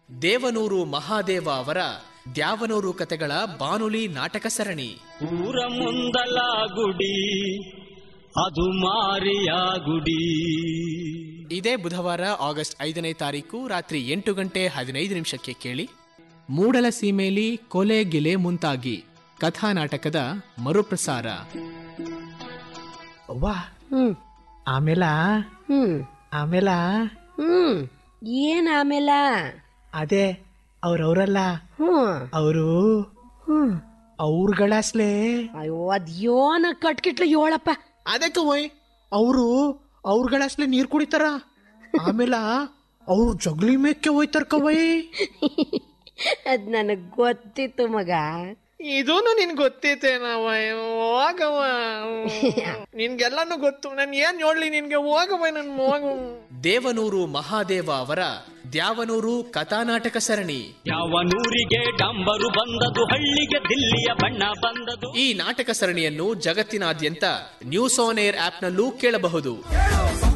ದೇವನೂರು ಮಹಾದೇವ ಅವರ ದ್ಯಾವನೂರು ಕತೆಗಳ ಬಾನುಲಿ ನಾಟಕ ಸರಣಿ ಊರ ಮುಂದಲ ಗುಡಿ ಅದು ಮಾರಿಯ ಗುಡಿ ಇದೇ ಬುಧವಾರ ಆಗಸ್ಟ್ ಐದನೇ ತಾರೀಕು ರಾತ್ರಿ ಎಂಟು ಗಂಟೆ ಹದಿನೈದು ನಿಮಿಷಕ್ಕೆ ಕೇಳಿ ಮೂಡಲ ಸೀಮೆಯಲ್ಲಿ ಕೊಲೆ ಗಿಲೆ ಮುಂತಾಗಿ ಕಥಾ ನಾಟಕದ ಮರುಪ್ರಸಾರ ಅವ್ವ ಹ್ಮ್ ಆಮೇಲ ಹ್ಮ್ ಆಮೇಲ ಹ್ಮ್ ಏನ್ ಆಮೇಲ ಅದೇ ಅವ್ರವ್ರಲ್ಲ ಹ್ಮ್ ಅವರು ಹ್ಮ್ ಅವ್ರಗಳಸ್ಲೆ ಅಯ್ಯೋ ಅದ್ಯೋನ ಕಟ್ಕಿಟ್ಲು ಏಳಪ್ಪ ಅದಕ್ಕೆ ವೈ ಅವರು ಅವ್ರಗಳಸ್ಲೆ ನೀರ್ ಕುಡಿತಾರ ಆಮೇಲ ಅವ್ರು ಜಗ್ಲಿ ಮೇಕ್ಕೆ ಹೋಯ್ತಾರ ಕವೈ ಅದ್ ನನಗ್ ಗೊತ್ತಿತ್ತು ಮಗ ಇದೂನು ನಿನ್ ಗೊತ್ತೈತೇನವ ಹೋಗವ ನಿನ್ಗೆಲ್ಲಾನು ಗೊತ್ತು ನನ್ ಏನ್ ನೋಡ್ಲಿ ನಿನ್ಗೆ ಹೋಗವ ನನ್ ಹೋಗವ ದೇವನೂರು ಮಹಾದೇವ ಅವರ ದ್ಯಾವನೂರು ಕಥಾನಾಟಕ ಸರಣಿ ಯಾವ ನೂರಿಗೆ ಡಂಬರು ಬಂದದು ಹಳ್ಳಿಗೆ ದಿಲ್ಲಿಯ ಬಣ್ಣ ಬಂದದು ಈ ನಾಟಕ ಸರಣಿಯನ್ನು ಜಗತ್ತಿನಾದ್ಯಂತ ನ್ಯೂಸ್ ಆನ್ ಏರ್ ಆಪ್ನಲ್ಲೂ ಕೇಳಬಹುದು